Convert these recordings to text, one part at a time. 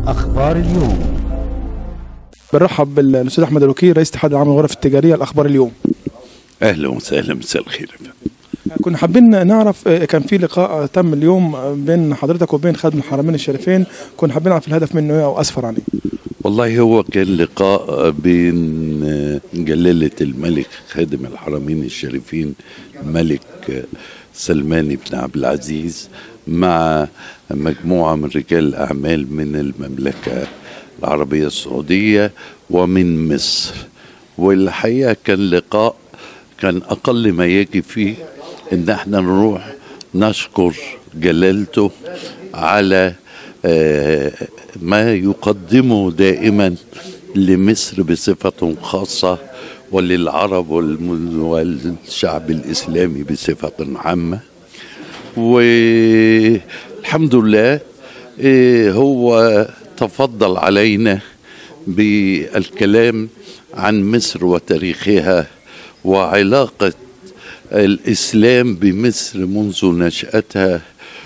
أخبار اليوم بنرحب بالاستاذ احمد الوكيل رئيس اتحاد العام الغرف التجاريه الاخبار اليوم اهلا وسهلا مساء الخير يا فندم. كنا حابين نعرف آه، كان في لقاء آه، تم اليوم آه، بين حضرتك وبين خادم الحرمين الشريفين كنا حابين نعرف الهدف منه ايه او اسفر عن ايه والله هو كان لقاء بين جلالة الملك خادم الحرمين الشريفين الملك سلمان بن عبد العزيز مع مجموعة من رجال الأعمال من المملكة العربية السعودية ومن مصر والحقيقة كان لقاء كان أقل ما يجب فيه إن احنا نروح نشكر جلالته على آه، ما يقدمه دائما لمصر بصفة خاصة وللعرب والم- والشعب الإسلامي بصفة عامة والحمد لله إيه، هو تفضل علينا بالكلام عن مصر وتاريخها وعلاقة الإسلام بمصر منذ نشأتها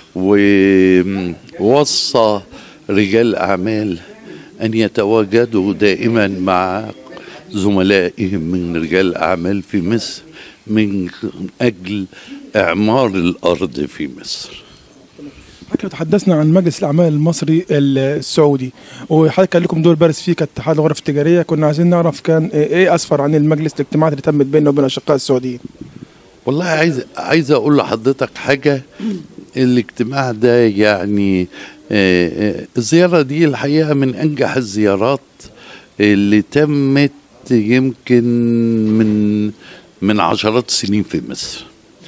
ووصى رجال أعمال أن يتواجدوا دائما مع زملائهم من رجال الأعمال في مصر من أجل إعمار الأرض في مصر حضرتك لو تحدثنا عن مجلس الاعمال المصري السعودي وحضرتك كان لكم دور بارز فيه كاتحاد الغرف التجاريه كنا عايزين نعرف كان ايه اسفر عن المجلس الاجتماعات اللي تمت بيننا وبين الاشقاء السعوديين والله عايز عايز اقول لحضرتك حاجه الاجتماع ده يعني آه، آه، الزياره دي الحقيقه من انجح الزيارات اللي تمت يمكن من من عشرات السنين في مصر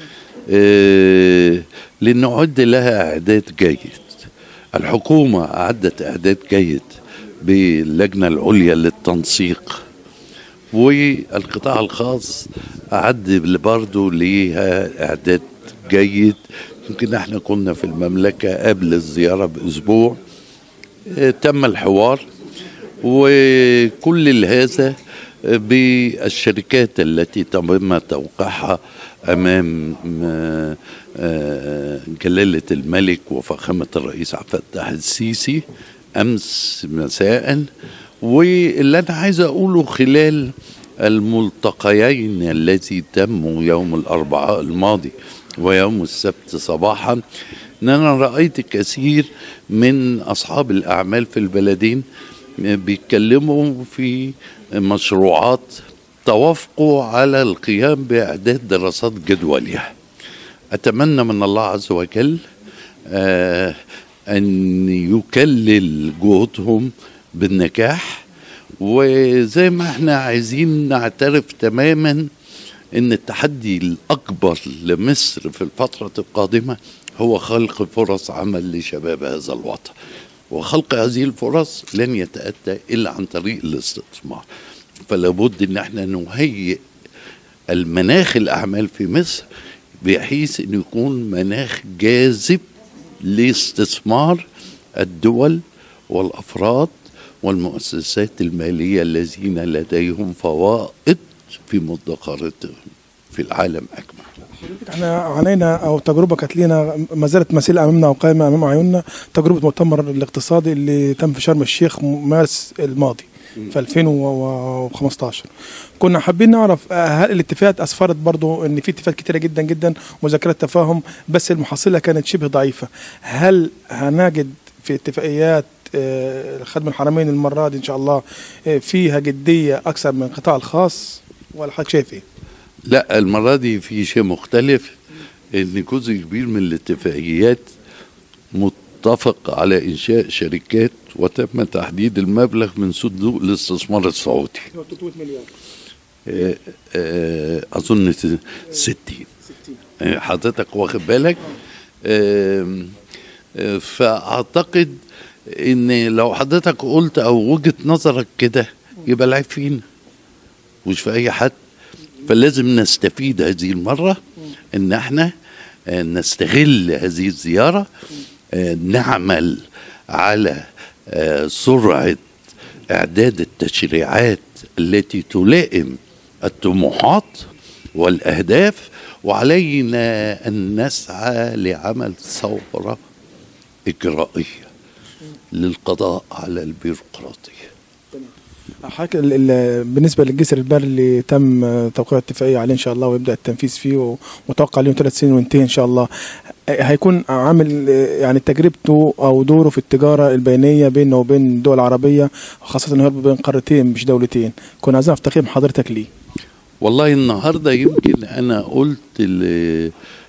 آه، لانه عد لها اعداد جيد الحكومه اعدت اعداد جيد باللجنه العليا للتنسيق والقطاع الخاص أعد برضه ليها إعداد جيد يمكن احنا كنا في المملكة قبل الزيارة بأسبوع اه، تم الحوار وكل هذا بالشركات التي تم توقيعها أمام اه، اه، جلالة الملك وفخامة الرئيس عبد الفتاح السيسي أمس مساء واللي أنا عايز أقوله خلال الملتقيين الذي تموا يوم الأربعاء الماضي ويوم السبت صباحا ان انا رايت كثير من اصحاب الاعمال في البلدين بيتكلموا في مشروعات توافقوا على القيام باعداد دراسات جدوليه اتمنى من الله عز وجل آه ان يكلل جهودهم بالنجاح وزي ما احنا عايزين نعترف تماما ان التحدي الاكبر لمصر في الفتره القادمه هو خلق فرص عمل لشباب هذا الوطن وخلق هذه الفرص لن يتاتى الا عن طريق الاستثمار فلا بد ان احنا نهيئ المناخ الاعمال في مصر بحيث ان يكون مناخ جاذب لاستثمار الدول والافراد والمؤسسات الماليه الذين لديهم فوائد في مدخراتهم في العالم اجمع احنا عانينا او تجربه كانت لينا ما زالت مثيله امامنا وقائمه امام عيوننا تجربه المؤتمر الاقتصادي اللي تم في شرم الشيخ مارس الماضي في 2015 كنا حابين نعرف آه، هل الاتفاقات اسفرت برضو ان في اتفاقات كتيره جدا جدا مذكرات تفاهم بس المحصله كانت شبه ضعيفه هل هنجد في اتفاقيات آه، خدم الحرمين المره دي ان شاء الله آه، فيها جديه اكثر من القطاع الخاص ولا حضرتك شايف ايه؟ لا المرة دي في شيء مختلف ان جزء كبير من الاتفاقيات متفق على انشاء شركات وتم تحديد المبلغ من صندوق الاستثمار السعودي 300 مليار آه، آه، اظن 60 آه، حضرتك واخد بالك آم، آه، فاعتقد ان لو حضرتك قلت او وجهه نظرك كده يبقى العيب فينا مش في اي حد فلازم نستفيد هذه المره ان احنا آه، نستغل هذه الزياره آه، نعمل على آه، سرعه اعداد التشريعات التي تلائم الطموحات والاهداف وعلينا ان نسعى لعمل ثوره اجرائيه للقضاء على البيروقراطيه حضرتك ال- ال- بالنسبه للجسر البري اللي تم آه، توقيع اتفاقيه عليه ان شاء الله ويبدا التنفيذ فيه ومتوقع عليهم ثلاث سنين وينتهي ان شاء الله آه، هيكون عامل آه، يعني تجربته او دوره في التجاره البينيه بيننا وبين الدول العربيه خاصه انه بين قارتين مش دولتين كنا عايزين نعرف تقييم حضرتك ليه والله النهارده يمكن انا قلت ل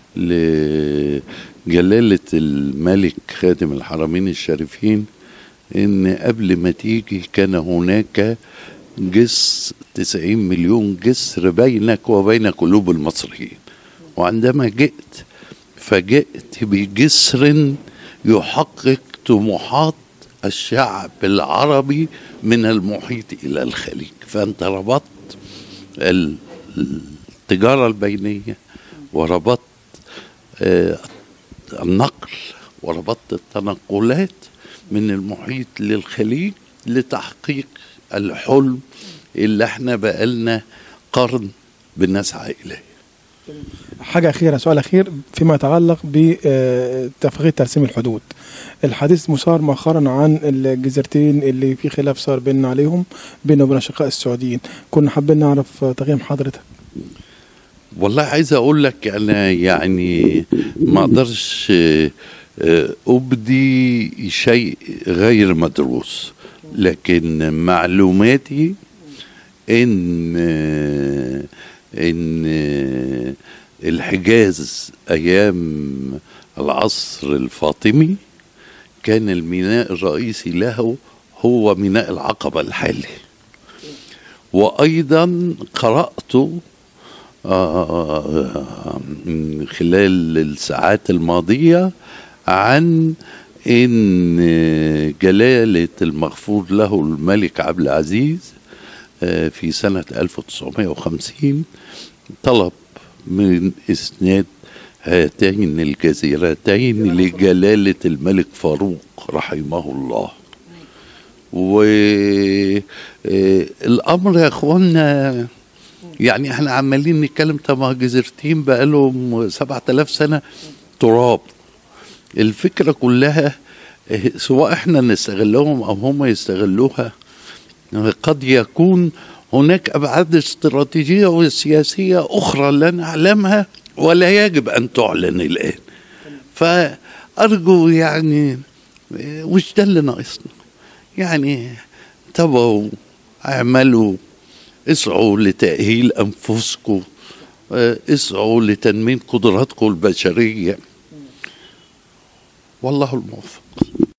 لجلالة الملك خادم الحرمين الشريفين ان قبل ما تيجي كان هناك جس 90 مليون جسر بينك وبين قلوب المصريين وعندما جئت فجئت بجسر يحقق طموحات الشعب العربي من المحيط الى الخليج فانت ربطت ال- التجارة البينية وربطت آه، النقل وربطت التنقلات من المحيط للخليج لتحقيق الحلم اللي احنا بقالنا قرن بنسعى إليه حاجة أخيرة سؤال أخير فيما يتعلق باتفاقية ترسيم الحدود الحديث مثار مؤخرا عن الجزيرتين اللي في خلاف صار بيننا عليهم بيننا وبين أشقاء السعوديين كنا حابين نعرف تقييم حضرتك والله عايز اقول لك انا يعني ما اقدرش آه، آه، ابدي شيء غير مدروس لكن معلوماتي ان آه، ان آه، الحجاز ايام العصر الفاطمي كان الميناء الرئيسي له هو ميناء العقبة الحالي وأيضا قرأت آه، من خلال الساعات الماضية عن ان جلالة المغفور له الملك عبد العزيز آه، في سنة 1950 طلب من اسناد هاتين الجزيرتين لجلالة الملك فاروق رحمه الله والأمر يا اخوانا يعني احنا عمالين نتكلم طب ما جزيرتين بقالهم 7000 سنة تراب الفكرة كلها اه، سواء احنا نستغلهم او هم يستغلوها قد يكون هناك ابعاد استراتيجيه وسياسيه اخرى لا نعلمها ولا يجب ان تعلن الان فارجو يعني اه، وش ده اللي ناقصنا يعني تبعوا اعملوا اسعوا لتأهيل أنفسكم اه، اسعوا لتنمية قدراتكم البشرية والله الموفق